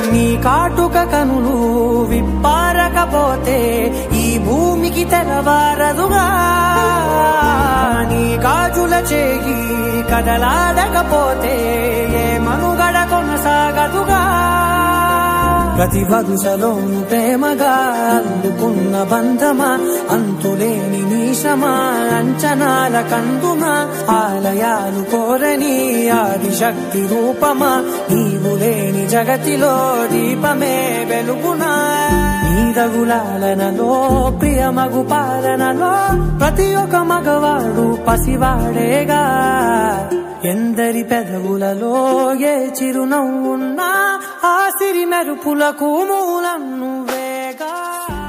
నీ కాటుక కనులు విప్పారకపోతే ఈ భూమికి తెలవారదుగా నీ గాజుల చేయి కదలాడకపోతే ఏ మనుగడ కొనసాగదుగా ప్రతి వరుసలోను ప్రేమగా అందుకున్న బంధమా అంతులేని నీశమా అంచనాల కందుమా ఆలయాలు కోరని ఆదిశక్తి రూపమా నీవు లేని జగతిలో దీపమే వెలుగునా నీదగులాలనలో ప్రియమగు పాలనలో ప్రతి ఒక్క మగవాడు పసివాడేగా ఎందరి పెదవులలో ఏ చిరునవ్వున్నా ఆ సిరి మెరుపులకు మూలం నువ్వేగా